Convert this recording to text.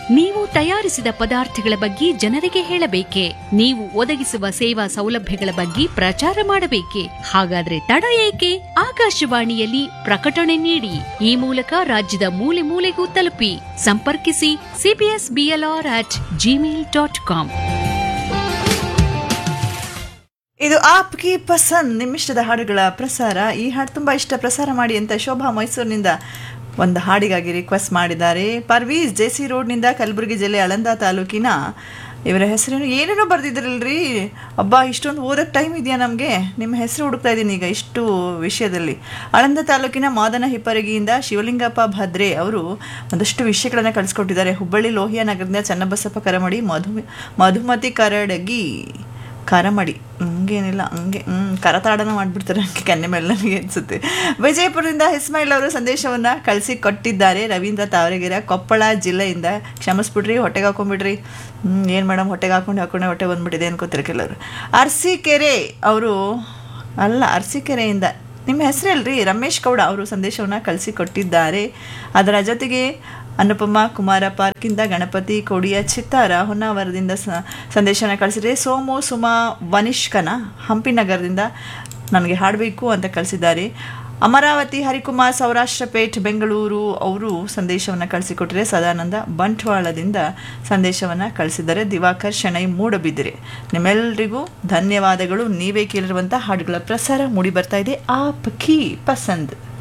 ನೀವು ತಯಾರಿಸಿದ ಪದಾರ್ಥಗಳ ಬಗ್ಗೆ ಜನರಿಗೆ ಹೇಳಬೇಕೆ ನೀವು ಒದಗಿಸುವ ಸೇವಾ ಸೌಲಭ್ಯಗಳ ಬಗ್ಗೆ ಪ್ರಚಾರ ಮಾಡಬೇಕೆ ಹಾಗಾದ್ರೆ ತಡ ಏಕೆ ಆಕಾಶವಾಣಿಯಲ್ಲಿ ಪ್ರಕಟಣೆ ನೀಡಿ ಈ ಮೂಲಕ ರಾಜ್ಯದ ಮೂಲೆ ಮೂಲೆಗೂ ತಲುಪಿ ಸಂಪರ್ಕಿಸಿ CBS BLR at Gmail dot com ಇದು ಆಪ್ ಕಿ ಪಸಂದ್ ನಿಮ್ಮಿಷ್ಟದ ಹಾಡುಗಳ ಪ್ರಸಾರ ಈ ಹಾಡು ತುಂಬ ಇಷ್ಟ ಪ್ರಸಾರ ಮಾಡಿ ಅಂತ ಶೋಭಾ ಮೈಸೂರಿನಿಂದ ಒಂದು ಹಾಡಿಗಾಗಿ ರಿಕ್ವೆಸ್ಟ್ ಮಾಡಿದ್ದಾರೆ ಪರ್ವೀಸ್ ಜೆ ಸಿ ರೋಡ್ನಿಂದ ಕಲಬುರಗಿ ಜಿಲ್ಲೆ ಆಳಂದ ತಾಲೂಕಿನ ಇವರ ಹೆಸರೇನು ಏನೇನೋ ಬರ್ದಿದ್ರಲ್ರಿ ಅಬ್ಬಾ ಇಷ್ಟೊಂದು ಓದಕ್ಕೆ ಟೈಮ್ ಇದೆಯಾ ನಮಗೆ ನಿಮ್ಮ ಹೆಸರು ಹುಡುಕ್ತಾ ಇದ್ದೀನಿ ಈಗ ಇಷ್ಟು ವಿಷಯದಲ್ಲಿ ಆಳಂದ ತಾಲೂಕಿನ ಮಾದನ ಹಿಪ್ಪರಗಿಯಿಂದ ಶಿವಲಿಂಗಪ್ಪ ಭದ್ರೆ ಅವರು ಒಂದಷ್ಟು ವಿಷಯಗಳನ್ನು ಕಳಿಸ್ಕೊಟ್ಟಿದ್ದಾರೆ ಹುಬ್ಬಳ್ಳಿ ಲೋಹಿಯಾ ನಗರದಿಂದ ಚನ್ನಬಸಪ್ಪ ಕರಮಡಿ ಮಧು ಮಧುಮತಿ ಕರಡಗಿ ಕರಮಡಿ ಹಂಗೇನಿಲ್ಲ ಹಂಗೆ ಹ್ಞೂ ಕರತಾಡನ ಮಾಡಿಬಿಡ್ತಾರೆ ಹಂಗೆ ಕನ್ನೆ ಮೇಲೆ ನನಗೆ ಅನಿಸುತ್ತೆ ವಿಜಯಪುರದಿಂದ ಇಸ್ಮಾಯಿಲ್ ಅವರು ಸಂದೇಶವನ್ನು ಕಳಿಸಿ ಕೊಟ್ಟಿದ್ದಾರೆ ರವೀಂದ್ರ ತಾವರೆಗೆರೆ ಕೊಪ್ಪಳ ಜಿಲ್ಲೆಯಿಂದ ಕ್ಷಮಿಸ್ಬಿಡ್ರಿ ಹೊಟ್ಟೆಗೆ ಹಾಕೊಂಡ್ಬಿಡ್ರಿ ಹ್ಞೂ ಏನು ಮೇಡಮ್ ಹೊಟ್ಟೆಗೆ ಹಾಕೊಂಡು ಹಾಕೊಂಡೆ ಹೊಟ್ಟೆ ಬಂದ್ಬಿಟ್ಟಿದೆ ಅನ್ಕೋತಾರೆ ಕೆಲವರು ಅರ್ಸಿಕೆರೆ ಅವರು ಅಲ್ಲ ಅರಸೀಕೆರೆಯಿಂದ ನಿಮ್ಮ ಹೆಸರಲ್ರಿ ರಮೇಶ್ ಗೌಡ ಅವರು ಸಂದೇಶವನ್ನು ಕಳಿಸಿ ಕೊಟ್ಟಿದ್ದಾರೆ ಅದರ ಜೊತೆಗೆ ಅನುಪಮ ಕುಮಾರ ಪಾರ್ಕಿಂದ ಗಣಪತಿ ಕೊಡಿಯ ಚಿತ್ತಾರ ಹೊನ್ನಾವರದಿಂದ ಸ ಸಂದೇಶನ ಕಳಿಸಿದ್ರೆ ಸೋಮು ಸುಮಾ ವನಿಷ್ಕನ ಹಂಪಿನಗರದಿಂದ ನನಗೆ ಹಾಡಬೇಕು ಅಂತ ಕಳಿಸಿದ್ದಾರೆ ಅಮರಾವತಿ ಹರಿಕುಮಾರ್ ಸೌರಾಷ್ಟ್ರ ಪೇಟ್ ಬೆಂಗಳೂರು ಅವರು ಸಂದೇಶವನ್ನು ಕಳಿಸಿಕೊಟ್ಟಿರೆ ಸದಾನಂದ ಬಂಟ್ವಾಳದಿಂದ ಸಂದೇಶವನ್ನು ಕಳಿಸಿದ್ದಾರೆ ದಿವಾಕರ್ ಶೆಣೈ ಮೂಡಬಿದ್ದರೆ ನಿಮ್ಮೆಲ್ಲರಿಗೂ ಧನ್ಯವಾದಗಳು ನೀವೇ ಕೇಳಿರುವಂಥ ಹಾಡುಗಳ ಪ್ರಸಾರ ಮೂಡಿ ಬರ್ತಾ ಇದೆ ಆಪ್ ಕಿ ಪಸಂದ್